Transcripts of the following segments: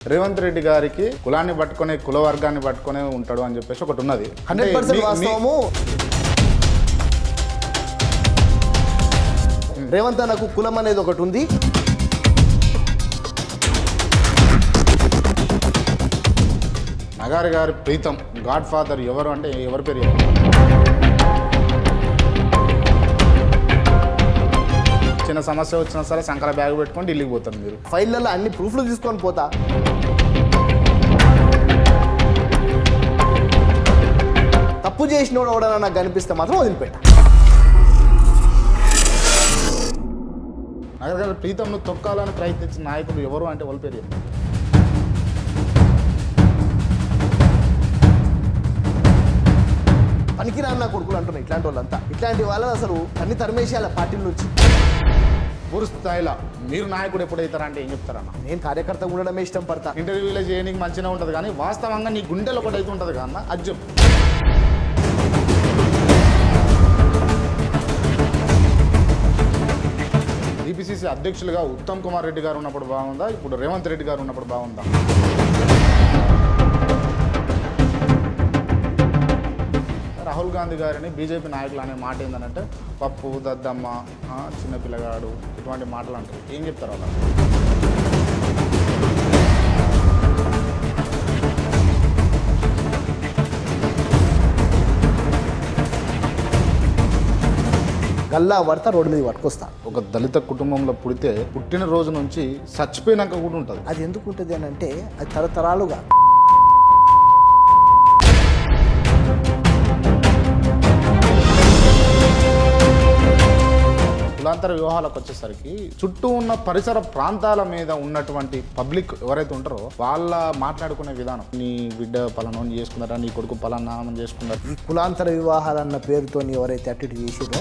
రేవంత్ రెడ్డి గారికి కులాన్ని పట్టుకొని కుల వర్గాన్ని పట్టుకొని ఉంటాడు అని చెప్పేసి ఒకటి ఉన్నది హండ్రెడ్ అంటే పర్సెంట్ మీ- మీ- వాస్తవము రేవంత్ అన్నకు కులం అనేది ఒకటి ఉంది నగారి గారి ప్రీతం గాడ్ ఫాదర్ ఎవరు అంటే ఎవరి పేరు చెప్పండి. చిన్న సమస్య వచ్చినా సరే సంకల బ్యాగ్ పెట్టుకొని ఢిల్లీకి పోతారు మీరు ఫైళ్ళల్లో అన్ని ప్రూఫ్లు తీసుకొని పోతా తప్పు చేసినోడు ఎవడన్నా నాకు కనిపిస్తే మాత్రం వదిలిపెట్ట నగర్ గారి ప్రీతంను తొక్కాలని ప్రయత్నించిన నాయకులు ఎవరు అంటే వాళ్ళ పేరు చెప్పండి. పనికిరాని నా కొడుకులు అంటున్నా ఇట్లాంటి వాళ్ళంతా ఇట్లాంటి వాళ్ళని అసలు అన్ని తరిమేసేయాల పార్టీల నుంచి పూర్తి స్థాయిలో మీరు నాయకుడు ఎప్పుడైతారా అంటే ఏం చెప్తారన్న నేను కార్యకర్త ఉండడమే ఇష్టం పడతా ఇంటర్వ్యూలో చేయడానికి మంచిగా ఉంటుంది కానీ వాస్తవంగా నీ గుండెలో ఒకటి అయితే ఉంటుంది కన్నా అది చెప్పు టీపీసీసీ అధ్యక్షులుగా ఉత్తమ్ కుమార్ రెడ్డి గారు ఉన్నప్పుడు బాగుందా ఇప్పుడు రేవంత్ రెడ్డి గారు ఉన్నప్పుడు బాగుందా రాహుల్ గాంధీ గారిని బీజేపీ నాయకులు అనే మాట ఏంటంటే పప్పు దద్దమ్మ ఆ, చిన్న పిల్లగాడు ఇటువంటి మాటలు అంటారు ఏం చెప్తారు అలా గల్లా పడతా రోడ్డు మీద పట్టుకొస్తా ఒక దళిత కుటుంబంలో పుడితే పుట్టిన రోజు నుంచి చచ్చిపోయినాక కూడా ఉంటుంది అది ఎందుకు ఉంటుంది అని అంటే అది తరతరాలుగా కులాంతర వివాహాలకు వచ్చేసరికి చుట్టూ ఉన్న పరిసర ప్రాంతాల మీద ఉన్నటువంటి పబ్లిక్ ఎవరైతే ఉంటారో వాళ్ళ మాట్లాడుకునే విధానం నీ బిడ్డ పలానా చేసుకున్నారా నీ కొడుకు పలానా ఆమెను చేసుకున్నారా ఈ కులాంతర వివాహాలన్న పేరుతో ఎవరైతే అటు ఇటు చేసిరో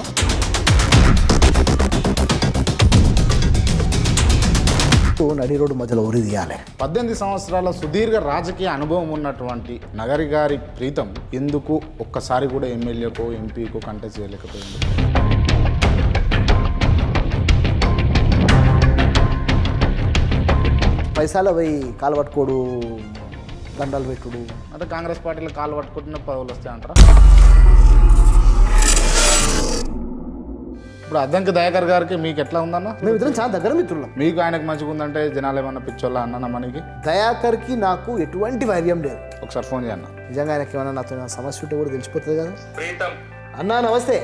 నడి రోడ్డు మధ్యలో ఉరి తీయాలి పద్దెనిమిది సంవత్సరాల సుదీర్ఘ రాజకీయ అనుభవం ఉన్నటువంటి నగరి గారి ప్రీతం ఎందుకు ఒక్కసారి కూడా ఎమ్మెల్యేకో ఎంపీకో కంటెస్ట్ చేయలేకపోయింది పైసాల పోయి కాలు పట్టుకోడు దండాలు పెట్టుడు అంటే కాంగ్రెస్ పార్టీలో కాలు పట్టుకుంటున్న పదవులు వస్తాయంటారా ఇప్పుడు అద్దంకి దయాకర్ గారికి మీకు ఎట్లా ఉందన్న మేమిద్దరం చాలా దగ్గర మిత్రులం మీకు ఆయనకు మంచిగా ఉందంటే జనాలు ఏమన్నా పిచ్చోళ్ళ అన్న మనకి దయాకర్కి నాకు ఎటువంటి వైర్యం లేదు ఒకసారి ఫోన్ చేయన్న నిజంగా ఆయనకి ఏమైనా నాతో ఏమైనా సమస్య ఉంటే కూడా తెలిసిపోతుంది కదా అన్నా నమస్తే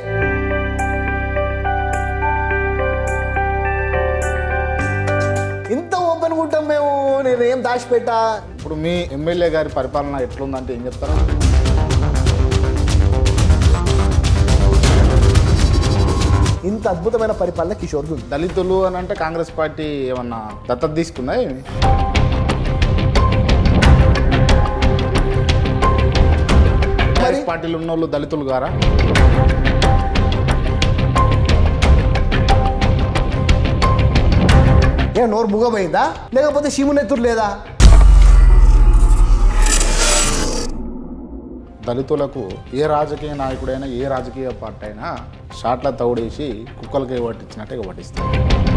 ఇంత ఓపెన్ ఉంటాం మేము నేను ఏం దాచిపెట్టా ఇప్పుడు మీ ఎమ్మెల్యే గారి పరిపాలన ఎట్లుందంటే ఏం చెప్తారా ఇంత అద్భుతమైన పరిపాలన కిషోర్ది ఉంది దళితులు అని అంటే కాంగ్రెస్ పార్టీ ఏమన్నా దత్తత తీసుకుందా ఏమి కాంగ్రెస్ పార్టీలు ఉన్న వాళ్ళు దళితులు గారా ఏ నోరు ముగమైందా లేకపోతే శివునెత్తురు లేదా దళితులకు ఏ రాజకీయ నాయకుడైనా ఏ రాజకీయ పార్టీ అయినా షాట్ల తౌడేసి కుక్కలకి పట్టించినట్టే పట్టిస్తారు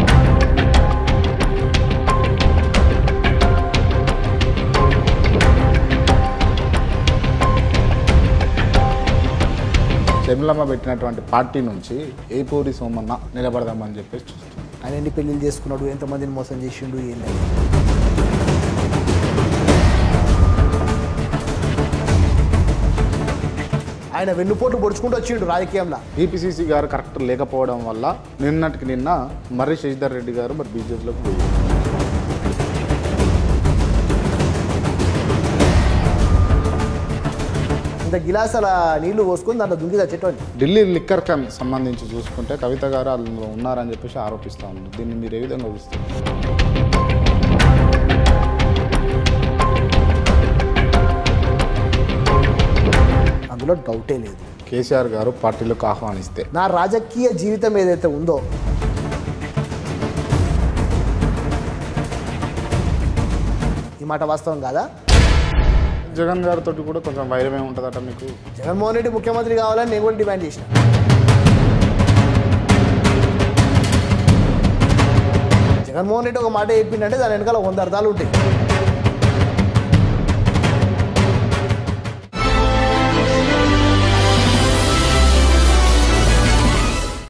శమిలమ్మ పెట్టినటువంటి పార్టీ నుంచి ఏపూరి సోమన్న నిలబడదామని చెప్పేసి చూస్తున్నాం ఆయన ఎన్ని పెళ్లిళ్ళు చేసుకున్నాడు ఎంతమందిని మోసం చేసిండు ఏంది ఆయన వెన్నుపోటు పొడుచుకుంటూ వచ్చిండు రాజకీయంలో టీపీసీసీ గారు కరెక్ట్ లేకపోవడం వల్ల నిన్నటికి నిన్న మర్రి శశిధర్ రెడ్డి గారు మరి బీజేపీలోకి పోయారు ఇంత గిలాసాల నీళ్లు పోసుకొని దాంట్లో దుంగి తెచ్చేటోని ఢిల్లీ లిక్కర్ కమ్ సంబంధించి చూసుకుంటే కవిత గారు అందులో ఉన్నారని చెప్పేసి ఆరోపిస్తా ఉన్నారు దీన్ని మీరు ఏ విధంగా చూస్తారు అందులో డౌటే లేదు కేసీఆర్ గారు పార్టీలకు ఆహ్వానిస్తే నా రాజకీయ జీవితం ఏదైతే ఉందో ఈ మాట వాస్తవం కాదా జగన్ గారితో కూడా కొంచెం వైరమే ఉంటుందట మీకు జగన్మోహన్ రెడ్డి ముఖ్యమంత్రి కావాలని నేను కూడా డిమాండ్ చేసిన జగన్మోహన్ రెడ్డి ఒక మాట చెప్పిందంటే దాని వెనకాల వంద అర్థాలు ఉంటాయి